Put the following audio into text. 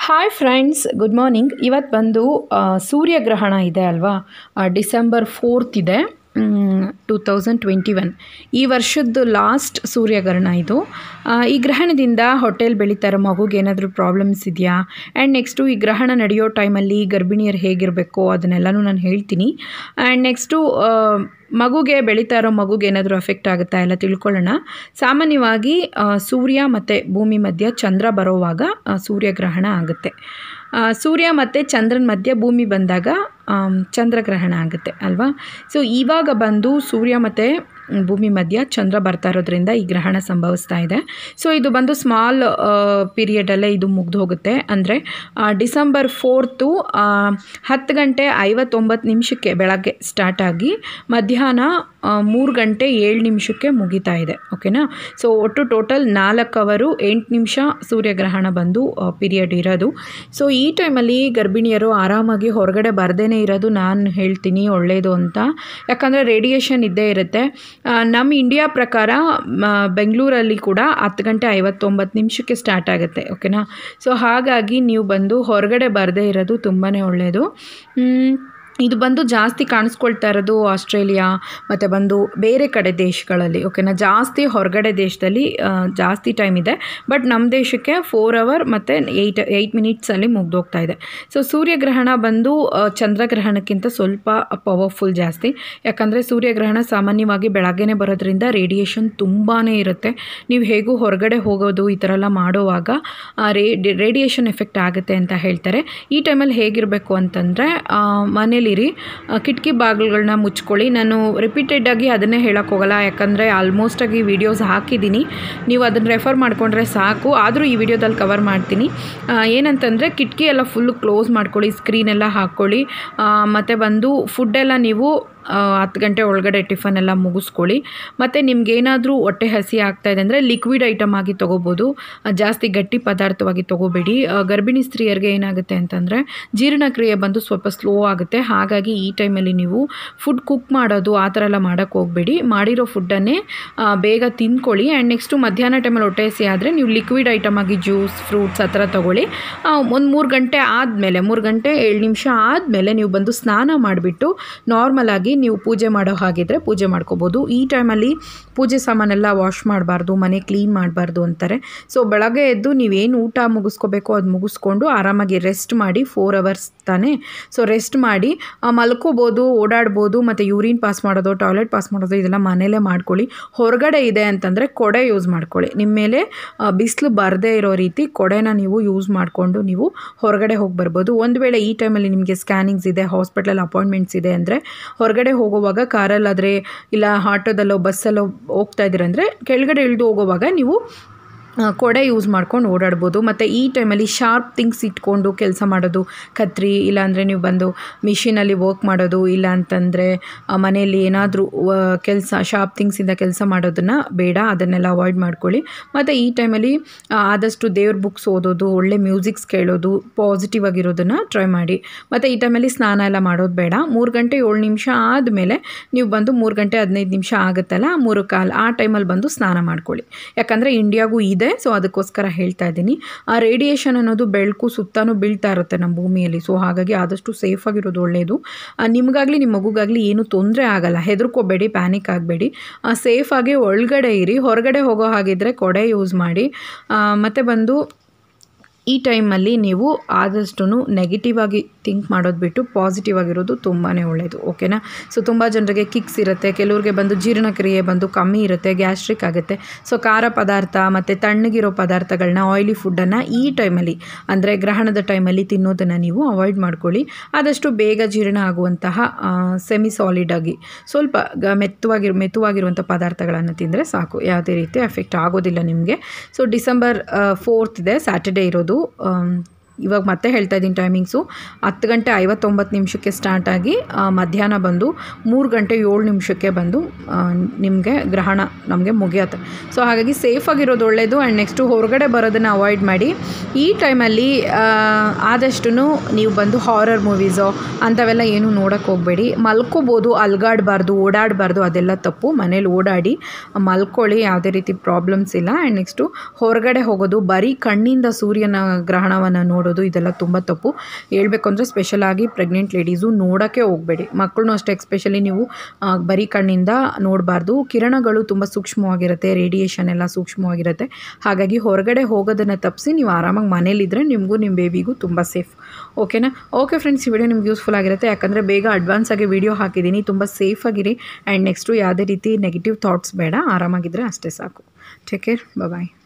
hi friends good morning ಇವತ್ತು ಬಂದು ಆ, ಸೂರ್ಯಗ್ರಹಣ ಇದೆ ಅಲ್ವಾ ಆ, ಡಿಸೆಂಬರ್ ಫೋರ್ತ್ ಇದೆ ಟೂ ತೌಸಂಡ್ ಟ್ವೆಂಟಿ ಒನ್ ಈ ವರ್ಷದ್ದು ಲಾಸ್ಟ್ ಸೂರ್ಯಗ್ರಹಣ ಇದು ಆ, ಈ ಗ್ರಹಣದಿಂದ ಹೊಟ್ಟೆಲ್ ಬೆಳೀತಾ ಇರೋ ಮಗುಗೆ ಏನಾದರೂ ಪ್ರಾಬ್ಲಮ್ಸ್ ಇದೆಯಾ ಆ್ಯಂಡ್ ನೆಕ್ಸ್ಟು ಈ ಗ್ರಹಣ ನಡೆಯೋ ಟೈಮಲ್ಲಿ ಗರ್ಭಿಣಿಯರು ಹೇಗಿರಬೇಕು ಅದನ್ನೆಲ್ಲನೂ ನಾನು ಹೇಳ್ತೀನಿ ಆ್ಯಂಡ್ ನೆಕ್ಸ್ಟು ಮಗುಗೆ ಬೆಳೀತಾ ಇರೋ ಮಗುಗೆ ಏನಾದರೂ ಎಫೆಕ್ಟ್ ಆಗುತ್ತಾ ಎಲ್ಲ ತಿಳ್ಕೊಳ್ಳೋಣ ಸಾಮಾನ್ಯವಾಗಿ ಆ, ಸೂರ್ಯ ಮತ್ತು ಭೂಮಿ ಮಧ್ಯ ಚಂದ್ರ ಬರೋವಾಗ ಆ, ಸೂರ್ಯಗ್ರಹಣ ಆಗುತ್ತೆ ಆ, ಸೂರ್ಯ ಮತ್ತು ಚಂದ್ರನ ಮಧ್ಯ ಭೂಮಿ ಬಂದಾಗ ಆಮ್, ಚಂದ್ರಗ್ರಹಣ ಆಗುತ್ತೆ ಅಲ್ವಾ ಸೊ ಇವಾಗ ಬಂದು ಸೂರ್ಯ ಮತ್ತು ಭೂಮಿ ಮಧ್ಯ ಚಂದ್ರ ಬರ್ತಾ ಇರೋದ್ರಿಂದ ಈ ಗ್ರಹಣ ಸಂಭವಿಸ್ತಾ ಇದೆ ಸೊ ಇದು ಬಂದು ಸ್ಮಾಲ್ ಪೀರಿಯಡಲ್ಲೇ ಇದು ಮುಗ್ದು ಹೋಗುತ್ತೆ ಅಂದರೆ ಡಿಸೆಂಬರ್ ಫೋರ್ತು ಹತ್ತು ಗಂಟೆ ಐವತ್ತೊಂಬತ್ತು ನಿಮಿಷಕ್ಕೆ ಬೆಳಗ್ಗೆ ಸ್ಟಾರ್ಟ್ ಆಗಿ ಮಧ್ಯಾಹ್ನ ಮೂರು ಗಂಟೆ ಏಳು ನಿಮಿಷಕ್ಕೆ ಮುಗಿತಾ ಇದೆ ಓಕೆನಾ ಸೊ ಒಟ್ಟು ಟೋಟಲ್ ನಾಲ್ಕು ಅವರು ಎಂಟು ನಿಮಿಷ ಸೂರ್ಯಗ್ರಹಣ ಬಂದು ಪೀರಿಯಡ್ ಇರೋದು ಸೊ ಈ ಟೈಮಲ್ಲಿ ಗರ್ಭಿಣಿಯರು ಆರಾಮಾಗಿ ಹೊರಗಡೆ ಬರ್ದೇ ಇರೋದು ನಾನು ಹೇಳ್ತೀನಿ ಒಳ್ಳೆಯದು ಅಂತ ಯಾಕಂದರೆ ರೇಡಿಯೇಷನ್ ಇದ್ದೇ ಇರುತ್ತೆ ಆ, ನಮ್ಮ ಇಂಡಿಯಾ ಪ್ರಕಾರ ಮ, ಬೆಂಗಳೂರಲ್ಲಿ ಕೂಡ ಹತ್ತು ಗಂಟೆ ಐವತ್ತೊಂಬತ್ತು ನಿಮಿಷಕ್ಕೆ ಸ್ಟಾರ್ಟ್ ಆಗುತ್ತೆ ಓಕೆನಾ ಸೊ ಹಾಗಾಗಿ ನೀವು ಬಂದು ಹೊರಗಡೆ ಬರದೇ ಇರೋದು ತುಂಬಾ ಒಳ್ಳೆಯದು ಮ್, ಇದು ಬಂದು ಜಾಸ್ತಿ ಕಾಣಿಸ್ಕೊಳ್ತಾ ಇರೋದು ಆಸ್ಟ್ರೇಲಿಯಾ ಮತ್ತು ಬಂದು ಬೇರೆ ಕಡೆ ದೇಶಗಳಲ್ಲಿ ಓಕೆನಾ ಜಾಸ್ತಿ ಹೊರಗಡೆ ದೇಶದಲ್ಲಿ ಆ, ಜಾಸ್ತಿ ಟೈಮ್ ಇದೆ ಬಟ್ ನಮ್ಮ ದೇಶಕ್ಕೆ ಫೋರ್ ಅವರ್ ಮತ್ತು ಏಯ್ಟ್ ಏಯ್ಟ್ ಮಿನಿಟ್ಸಲ್ಲಿ ಮುಗ್ದೋಗ್ತಾ ಇದೆ ಸೊ ಸೂರ್ಯಗ್ರಹಣ ಬಂದು ಆ, ಚಂದ್ರಗ್ರಹಣಕ್ಕಿಂತ ಸ್ವಲ್ಪ ಪವರ್ಫುಲ್ ಜಾಸ್ತಿ ಯಾಕಂದರೆ ಸೂರ್ಯಗ್ರಹಣ ಸಾಮಾನ್ಯವಾಗಿ ಬೆಳಗ್ಗೆನೇ ಬರೋದ್ರಿಂದ ರೇಡಿಯೇಷನ್ ತುಂಬಾ ಇರುತ್ತೆ ನೀವು ಹೇಗೂ ಹೊರಗಡೆ ಹೋಗೋದು ಈ ಥರ ಎಲ್ಲ ಮಾಡುವಾಗ ಆ, ರೇ ರೇಡಿಯೇಷನ್ ಎಫೆಕ್ಟ್ ಆಗುತ್ತೆ ಅಂತ ಹೇಳ್ತಾರೆ ಈ ಟೈಮಲ್ಲಿ ಹೇಗಿರಬೇಕು ಅಂತಂದರೆ ಮನೇಲಿರಿ ಆ, ಕಿಟಕಿ ಬಾಗಿಲುಗಳನ್ನ ಮುಚ್ಕೊಳ್ಳಿ ನಾನು ರಿಪೀಟೆಡ್ ಆಗಿ ಅದನ್ನೇ ಹೇಳೋಕ್ಕೆ ಹೋಗಲ್ಲ ಯಾಕಂದರೆ ಆಲ್ಮೋಸ್ಟಾಗಿ ವೀಡಿಯೋಸ್ ಹಾಕಿದ್ದೀನಿ ನೀವು ಅದನ್ನು ರೆಫರ್ ಮಾಡಿಕೊಂಡ್ರೆ ಸಾಕು ಆದರೂ ಈ ವಿಡಿಯೋದಲ್ಲಿ ಕವರ್ ಮಾಡ್ತೀನಿ ಆ, ಏನಂತಂದರೆ ಕಿಟಕಿ ಎಲ್ಲ ಫುಲ್ಲು ಕ್ಲೋಸ್ ಮಾಡ್ಕೊಳ್ಳಿ ಸ್ಕ್ರೀನ್ ಎಲ್ಲ ಹಾಕ್ಕೊಳ್ಳಿ ಮತ್ತು ಬಂದು ಫುಡ್ಡೆಲ್ಲ ನೀವು ಆ, ಹತ್ತು ಗಂಟೆ ಒಳಗಡೆ ಟಿಫನ್ ಎಲ್ಲ ಮುಗಿಸ್ಕೊಳ್ಳಿ ಮತ್ತು ನಿಮ್ಗೇನಾದರೂ ಹೊಟ್ಟೆ ಹಸಿ ಆಗ್ತಾ ಇದೆ ಅಂದರೆ ಲಿಕ್ವಿಡ್ ಐಟಮ್ ಆಗಿ ತೊಗೋಬೋದು ಆ, ಜಾಸ್ತಿ ಗಟ್ಟಿ ಪದಾರ್ಥವಾಗಿ ತೊಗೋಬೇಡಿ ಆ, ಗರ್ಭಿಣಿ ಸ್ತ್ರೀಯರಿಗೆ ಏನಾಗುತ್ತೆ ಅಂತಂದರೆ ಜೀರ್ಣಕ್ರಿಯೆ ಬಂದು ಸ್ವಲ್ಪ ಸ್ಲೋ ಆಗುತ್ತೆ ಹಾಗಾಗಿ ಈ ಟೈಮಲ್ಲಿ ನೀವು ಫುಡ್ ಕುಕ್ ಮಾಡೋದು ಆ ಥರ ಎಲ್ಲ ಮಾಡೋಕ್ಕೆ ಹೋಗಬೇಡಿ ಮಾಡಿರೋ ಫುಡ್ಡನ್ನೇ ಆ, ಬೇಗ ತಿಂದ್ಕೊಳ್ಳಿ ಆ್ಯಂಡ್ ನೆಕ್ಸ್ಟು ಮಧ್ಯಾಹ್ನ ಟೈಮಲ್ಲಿ ಹೊಟ್ಟೆ ಹಸಿ ಆದರೆ ನೀವು ಲಿಕ್ವಿಡ್ ಐಟಮ್ ಆಗಿ ಜ್ಯೂಸ್ ಫ್ರೂಟ್ಸ್ ಆ ಥರ ತೊಗೊಳ್ಳಿ ಒಂದು ಮೂರು ಗಂಟೆ ಆದಮೇಲೆ ಮೂರು ಗಂಟೆ ಏಳು ನಿಮಿಷ ಆದಮೇಲೆ ನೀವು ಬಂದು ಸ್ನಾನ ಮಾಡಿಬಿಟ್ಟು ನಾರ್ಮಲ್ ಆಗಿ ನೀವು ಪೂಜೆ ಮಾಡೋ ಹಾಗಿದ್ರೆ ಪೂಜೆ ಮಾಡ್ಕೋಬೋದು ಈ ಟೈಮಲ್ಲಿ ಪೂಜೆ ಸಾಮಾನೆಲ್ಲ ವಾಶ್ ಮಾಡಬಾರ್ದು ಮನೆ ಕ್ಲೀನ್ ಮಾಡಬಾರ್ದು ಅಂತಾರೆ ಸೊ ಬೆಳಗ್ಗೆ ಎದ್ದು ನೀವೇನು ಊಟ ಮುಗಿಸ್ಕೋಬೇಕೋ ಅದು ಮುಗಿಸ್ಕೊಂಡು ಆರಾಮಾಗಿ ರೆಸ್ಟ್ ಮಾಡಿ ಫೋರ್ ಅವರ್ಸ್ ತಾನೇ ಸೊ ರೆಸ್ಟ್ ಮಾಡಿ ಆ, ಮಲ್ಕೋಬೋದು ಓಡಾಡ್ಬೋದು ಮತ್ತು ಯೂರಿನ್ ಪಾಸ್ ಮಾಡೋದು ಟಾಯ್ಲೆಟ್ ಪಾಸ್ ಮಾಡೋದು ಇದೆಲ್ಲ ಮನೇಲೇ ಮಾಡ್ಕೊಳ್ಳಿ ಹೊರಗಡೆ ಇದೆ ಅಂತಂದರೆ ಕೊಡೆ ಯೂಸ್ ಮಾಡ್ಕೊಳ್ಳಿ ನಿಮ್ಮ ಮೇಲೆ ಬಿಸಿಲು ಬರದೇ ಇರೋ ರೀತಿ ಕೊಡೆನ ನೀವು ಯೂಸ್ ಮಾಡಿಕೊಂಡು ನೀವು ಹೊರಗಡೆ ಹೋಗಿ ಬರ್ಬೋದು ಒಂದು ವೇಳೆ ಈ ಟೈಮಲ್ಲಿ ನಿಮಗೆ ಸ್ಕ್ಯಾನಿಂಗ್ಸ್ ಇದೆ ಹಾಸ್ಪಿಟಲ್ ಅಪಾಯಿಂಟ್ಮೆಂಟ್ಸ್ ಇದೆ ಅಂದರೆ ಹೊರಗಡೆ ಹೋಗುವಾಗ ಕಾರಲ್ಲಾದರೆ ಇಲ್ಲ ಆಟೋದಲ್ಲೋ ಬಸ್ಸಲ್ಲೋ ಹೋಗ್ತಾ ಇದ್ದೀರಂದರೆ ಕೆಳಗಡೆ ಇಳಿದು ಹೋಗುವಾಗ ನೀವು ಆ, ಕೊಡೆ ಯೂಸ್ ಮಾಡ್ಕೊಂಡು ಓಡಾಡ್ಬೋದು ಮತ್ತು ಈ ಟೈಮಲ್ಲಿ ಶಾರ್ಪ್ ಥಿಂಗ್ಸ್ ಇಟ್ಕೊಂಡು ಕೆಲಸ ಮಾಡೋದು ಕತ್ರಿ ಇಲ್ಲಾಂದರೆ ನೀವು ಬಂದು ಮಿಷಿನಲ್ಲಿ ವರ್ಕ್ ಮಾಡೋದು ಇಲ್ಲ ಅಂತಂದರೆ ಮನೆಯಲ್ಲಿ ಏನಾದರೂ ಕೆಲಸ ಶಾರ್ಪ್ ಥಿಂಗ್ಸಿಂದ ಕೆಲಸ ಮಾಡೋದನ್ನು ಬೇಡ ಅದನ್ನೆಲ್ಲ ಅವಾಯ್ಡ್ ಮಾಡ್ಕೊಳ್ಳಿ ಮತ್ತು ಈ ಟೈಮಲ್ಲಿ ಆ, ಆದಷ್ಟು ದೇವ್ರ ಬುಕ್ಸ್ ಓದೋದು ಒಳ್ಳೆ ಮ್ಯೂಸಿಕ್ಸ್ ಕೇಳೋದು ಪಾಸಿಟಿವ್ ಆಗಿರೋದನ್ನು ಟ್ರೈ ಮಾಡಿ ಮತ್ತು ಈ ಟೈಮಲ್ಲಿ ಸ್ನಾನ ಎಲ್ಲ ಮಾಡೋದು ಬೇಡ ಮೂರು ಗಂಟೆ ಏಳು ನಿಮಿಷ ಆದಮೇಲೆ ನೀವು ಬಂದು ಮೂರು ಗಂಟೆ ಹದಿನೈದು ನಿಮಿಷ ಆಗುತ್ತಲ್ಲ ಮೂರು ಕಾಲು ಆ ಟೈಮಲ್ಲಿ ಬಂದು ಸ್ನಾನ ಮಾಡ್ಕೊಳ್ಳಿ ಯಾಕಂದರೆ ಇಂಡಿಯಾಗೂ ಇದೆ ಸೊ ಅದಕ್ಕೋಸ್ಕರ ಹೇಳ್ತಾ ಇದ್ದೀನಿ ಆ ರೇಡಿಯೇಷನ್ ಅನ್ನೋದು ಬೆಳಕು ಸುತ್ತಾನು ಬೀಳ್ತಾ ಇರುತ್ತೆ ನಮ್ಮ ಭೂಮಿಯಲ್ಲಿ ಸೊ ಹಾಗಾಗಿ ಆದಷ್ಟು ಸೇಫ್ ಆಗಿರೋದು ಒಳ್ಳೆಯದು ನಿಮಗಾಗಲಿ ನಿಮ್ಮ ಮಗುಗಾಗಲಿ ಏನು ತೊಂದರೆ ಆಗಲ್ಲ ಹೆದರ್ಕೋಬೇಡಿ ಪ್ಯಾನಿಕ್ ಆಗಬೇಡಿ ಸೇಫಾಗಿ ಒಳಗಡೆ ಇರಿ ಹೊರಗಡೆ ಹೋಗೋ ಹಾಗಿದ್ರೆ ಕೊಡೆ ಯೂಸ್ ಮಾಡಿ ಮತ್ತು ಬಂದು ಈ ಟೈಮಲ್ಲಿ ನೀವು ಆದಷ್ಟು ನೆಗೆಟಿವ್ ಆಗಿ ಥಿಂಕ್ ಮಾಡೋದು ಬಿಟ್ಟು ಪಾಸಿಟಿವ್ ಆಗಿರೋದು ತುಂಬಾ ಒಳ್ಳೆಯದು ಓಕೆನಾ ಸೊ ತುಂಬ ಜನರಿಗೆ ಕಿಕ್ಸ್ ಇರುತ್ತೆ ಕೆಲವ್ರಿಗೆ ಬಂದು ಜೀರ್ಣಕ್ರಿಯೆ ಬಂದು ಕಮ್ಮಿ ಇರುತ್ತೆ ಗ್ಯಾಸ್ಟ್ರಿಕ್ ಆಗುತ್ತೆ ಸೊ ಖಾರ ಪದಾರ್ಥ ಮತ್ತು ತಣ್ಣಗಿರೋ ಪದಾರ್ಥಗಳನ್ನ ಆಯಿಲಿ ಫುಡ್ಡನ್ನು ಈ ಟೈಮಲ್ಲಿ ಅಂದರೆ ಗ್ರಹಣದ ಟೈಮಲ್ಲಿ ತಿನ್ನೋದನ್ನು ನೀವು ಅವಾಯ್ಡ್ ಮಾಡ್ಕೊಳ್ಳಿ ಆದಷ್ಟು ಬೇಗ ಜೀರ್ಣ ಆಗುವಂತಹ ಸೆಮಿ ಸಾಲಿಡ್ ಆಗಿ ಸ್ವಲ್ಪ ಗ ಮೆತ್ತವಾಗಿರೋ ಮೆತ್ತವಾಗಿರುವಂಥ ಪದಾರ್ಥಗಳನ್ನು ತಿಂದರೆ ಸಾಕು ಯಾವುದೇ ರೀತಿ ಎಫೆಕ್ಟ್ ಆಗೋದಿಲ್ಲ ನಿಮಗೆ ಸೊ ಡಿಸೆಂಬರ್ ಫೋರ್ತ್ ಇದೆ ಸ್ಯಾಟರ್ಡೇ ಇರೋದು ಆಮ್, ಇವಾಗ ಮತ್ತೆ ಹೇಳ್ತಾ ಇದ್ದೀನಿ ಟೈಮಿಂಗ್ಸು ಹತ್ತು ಗಂಟೆ ಐವತ್ತೊಂಬತ್ತು ನಿಮಿಷಕ್ಕೆ ಸ್ಟಾರ್ಟ್ ಆಗಿ ಆ, ಮಧ್ಯಾಹ್ನ ಬಂದು ಮೂರು ಗಂಟೆ ಏಳು ನಿಮಿಷಕ್ಕೆ ಬಂದು ನಿಮಗೆ ಗ್ರಹಣ ನಮಗೆ ಮುಗಿಯುತ್ತೆ ಸೊ ಹಾಗಾಗಿ ಸೇಫಾಗಿರೋದು ಒಳ್ಳೆಯದು ಆ್ಯಂಡ್ ನೆಕ್ಸ್ಟು ಹೊರಗಡೆ ಬರೋದನ್ನು ಅವಾಯ್ಡ್ ಮಾಡಿ ಈ ಟೈಮಲ್ಲಿ ಆದಷ್ಟು ನೀವು ಬಂದು ಹಾರರ್ ಮೂವೀಸು ಅಂಥವೆಲ್ಲ ಏನೂ ನೋಡೋಕ್ಕೆ ಹೋಗಬೇಡಿ ಮಲ್ಕೋಬೋದು ಅಲ್ಗಾಡಬಾರ್ದು ಓಡಾಡಬಾರ್ದು ಅದೆಲ್ಲ ತಪ್ಪು ಮನೇಲಿ ಓಡಾಡಿ ಮಲ್ಕೊಳ್ಳಿ ಯಾವುದೇ ರೀತಿ ಪ್ರಾಬ್ಲಮ್ಸ್ ಇಲ್ಲ ಆ್ಯಂಡ್ ನೆಕ್ಸ್ಟು ಹೊರಗಡೆ ಹೋಗೋದು ಬರೀ ಕಣ್ಣಿಂದ ಸೂರ್ಯನ ಗ್ರಹಣವನ್ನು ನೋಡೋದು ನೋಡೋದು ಇದೆಲ್ಲ ತುಂಬ ತಪ್ಪು ಹೇಳ್ಬೇಕು ಅಂದರೆ ಸ್ಪೆಷಲಾಗಿ ಪ್ರೆಗ್ನೆಂಟ್ ಲೇಡೀಸು ನೋಡೋಕ್ಕೆ ಹೋಗಬೇಡಿ ಮಕ್ಕಳನ್ನೂ ಅಷ್ಟೇ ಎಕ್ಸ್ಪೆಷಲಿ ನೀವು ಆ, ಬರೀ ಕಣ್ಣಿಂದ ನೋಡಬಾರ್ದು ಕಿರಣಗಳು ತುಂಬ ಸೂಕ್ಷ್ಮವಾಗಿರುತ್ತೆ ರೇಡಿಯೇಷನ್ ಎಲ್ಲ ಸೂಕ್ಷ್ಮವಾಗಿರುತ್ತೆ ಹಾಗಾಗಿ ಹೊರಗಡೆ ಹೋಗೋದನ್ನು ತಪ್ಪಿಸಿ ನೀವು ಆರಾಮಾಗಿ ಮನೇಲಿದ್ದರೆ ನಿಮಗೂ ನಿಮ್ಮ ಬೇಬಿಗೂ ತುಂಬ ಸೇಫ್ ಓಕೆನಾ ಓಕೆ ಫ್ರೆಂಡ್ಸ್ ಈ ವಿಡಿಯೋ ನಿಮ್ಗೆ ಯೂಸ್ಫುಲ್ ಆಗಿರುತ್ತೆ ಯಾಕಂದರೆ ಬೇಗ ಅಡ್ವಾನ್ಸ್ ಆಗಿ ವಿಡಿಯೋ ಹಾಕಿದ್ದೀನಿ ತುಂಬ ಸೇಫ್ ಆಗಿರಿ ಆ್ಯಂಡ್ ನೆಕ್ಸ್ಟು ಯಾವುದೇ ರೀತಿ ನೆಗೆಟಿವ್ ಥಾಟ್ಸ್ ಬೇಡ ಆರಾಮಾಗಿದ್ದರೆ ಅಷ್ಟೇ ಸಾಕು ಟೇಕ್ ಕೇರ್ ಬಾಯ್